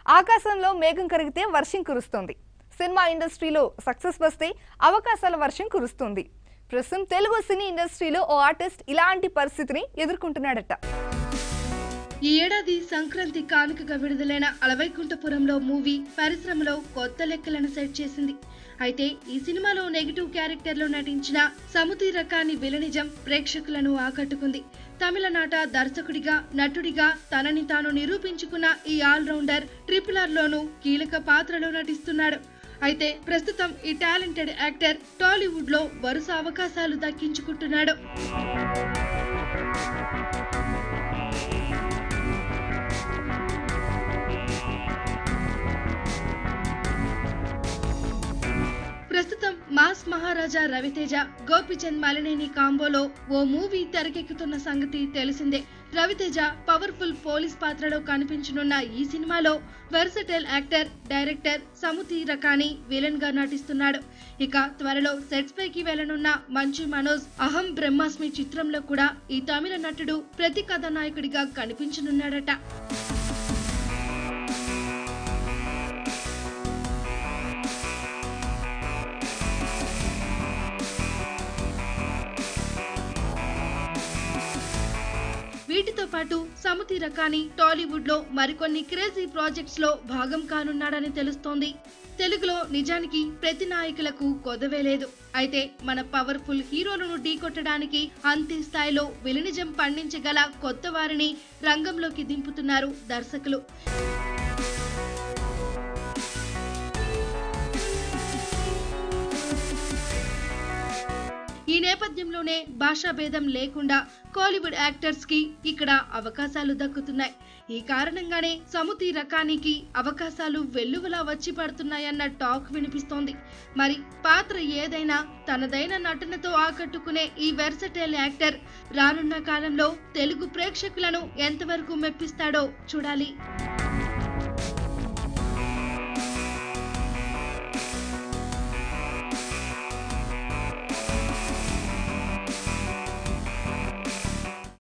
ఆకాశంలో మేఘం కరిగితే వర్షం కురుస్తుంది సినిమా ఇండస్ట్రీలో సక్సెస్ వస్తే అవకాశాల వర్షం కురుస్తుంది ప్రస్తుతం తెలుగు సినీ ఇండస్ట్రీలో ఓ ఆర్టిస్ట్ ఇలాంటి పరిస్థితిని ఎదుర్కొంటున్నాడట ఈ ఏడాది సంక్రాంతి కానుకగా విడుదలైన అలవైకుంఠపురంలో మూవీ పరిశ్రమలో కొత్త లెక్కలను సెట్ చేసింది అయితే ఈ సినిమాలో నెగిటివ్ క్యారెక్టర్లో నటించిన సముతి రకాని విలనిజం ప్రేక్షకులను ఆకట్టుకుంది తమిళనాట దర్శకుడిగా నటుడిగా తనని తాను నిరూపించుకున్న ఈ ఆల్రౌండర్ ట్రిపుల్ ఆర్ లోను కీలక పాత్రలో నటిస్తున్నాడు అయితే ప్రస్తుతం ఈ టాలెంటెడ్ యాక్టర్ టాలీవుడ్ లో వరుస అవకాశాలు దక్కించుకుంటున్నాడు ప్రస్తుతం మాస్ మహారాజా రవితేజ గోపిచంద్ మలినేని కాంబోలో ఓ మూవీ తెరకెక్కుతున్న సంగతి తెలిసిందే రవితేజ పవర్ఫుల్ పోలీస్ పాత్రలో కనిపించనున్న ఈ సినిమాలో versatile actor director Samuthirakani villain గా నటిస్తున్నాడు ఇక త్వరలో సెట్స్ పైకి వెళ్లనున్న మంచు మనోజ్ అహం బ్రహ్మాస్మి చిత్రంలో కూడా ఈ తమిళ నటుడు ప్రతి కథానాయకుడిగా కనిపించనున్నాడట వీటితో పాటు సముతి రకాని టాలీవుడ్ లో మరికొన్ని క్రేజీ ప్రాజెక్ట్స్ లో భాగం కానున్నాడని తెలుస్తోంది తెలుగులో నిజానికి ప్రతి నాయకులకు కొదవే లేదు అయితే మన పవర్ఫుల్ హీరోలను ఢీకొట్టడానికి అంతే స్థాయిలో విలనిజం పండించగల కొత్త వారిని రంగంలోకి దింపుతున్నారు దర్శకులు ఈ నేపథ్యంలోనే భాషా భేదం లేకుండా కోలీవుడ్ యాక్టర్స్ కి ఇక్కడ అవకాశాలు దక్కుతున్నాయి ఈ కారణంగానే సముతి రకానికి అవకాశాలు వెల్లువలా వచ్చి పడుతున్నాయన్న టాక్ వినిపిస్తోంది మరి పాత్ర ఏదైనా తనదైన నటనతో ఆకట్టుకునే ఈ వెర్సటైల్ యాక్టర్ రానున్న కాలంలో తెలుగు ప్రేక్షకులను ఎంతవరకు మెప్పిస్తాడో చూడాలి